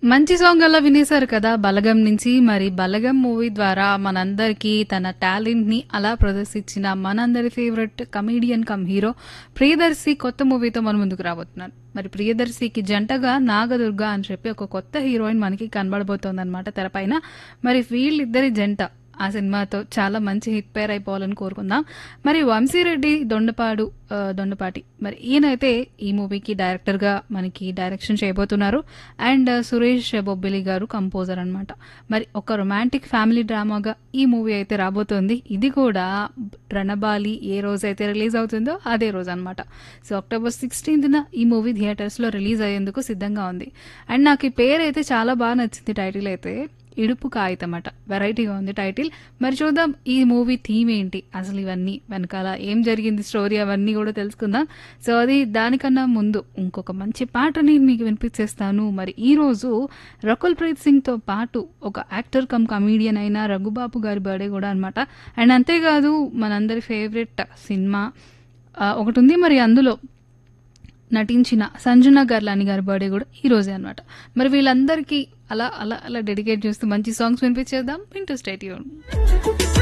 మంచి సాంగ్ అలా వినేశారు కదా బలగం నుంచి మరి బలగం మూవీ ద్వారా మనందరికీ తన టాలెంట్ ని అలా ప్రదర్శించిన మనందరి favourite comedian cum hero Priyadarshi కొత్త మూవీతో మన ముందుకు రాబోతున్నారు మరి ప్రియదర్శికి జంటగా నాగదుర్గ అని చెప్పి ఒక కొత్త హీరోయిన్ మనకి కనబడబోతోంది అనమాట తెరపైన మరి వీళ్ళిద్దరి జంట ఆ సినిమాతో చాలా మంచి హిట్ పేర్ అయిపోవాలని కోరుకుందాం మరి వంశీరెడ్డి దొండపాడు ఆ, దొండపాటి మరి ఈయనైతే ఈ మూవీకి డైరెక్టర్గా మనకి డైరెక్షన్ చేయబోతున్నారు అండ్ సురేష్ బొబ్బిలి గారు కంపోజర్ అన్నమాట మరి ఒక రొమాంటిక్ ఫ్యామిలీ డ్రామాగా ఈ మూవీ అయితే రాబోతోంది ఇది కూడా రణబాలి ఏ రోజైతే రిలీజ్ అవుతుందో అదే రోజు అనమాట సో అక్టోబర్ సిక్స్టీన్త్న ఈ మూవీ థియేటర్స్లో రిలీజ్ అయ్యేందుకు సిద్ధంగా ఉంది అండ్ నాకు ఈ పేరు అయితే చాలా బాగా నచ్చింది టైటిల్ అయితే ఇడుపు కాగితం అట వెరైటీగా ఉంది టైటిల్ మరి చూద్దాం ఈ మూవీ థీమ్ ఏంటి అసలు ఇవన్నీ వెనకాల ఏం జరిగింది స్టోరీ అవన్నీ కూడా తెలుసుకుందాం సో అది దానికన్నా ముందు ఇంకొక మంచి పాటని మీకు వినిపించేస్తాను మరి ఈ రోజు రకుల్ ప్రీత్ సింగ్తో పాటు ఒక యాక్టర్ కమ్ కమీడియన్ అయిన రఘుబాబు గారి బర్త్డే కూడా అనమాట అండ్ అంతేకాదు మనందరి ఫేవరెట్ సినిమా ఆ, ఒకటి ఉంది మరి అందులో నటించిన సంజన గర్లాని గారి బర్త్డే కూడా ఈ రోజే అనమాట మరి వీళ్ళందరికీ అలా అలా అలా డెడికేట్ చేస్తూ మంచి సాంగ్స్ వినిపించేద్దాం ఇంటూ స్టేట్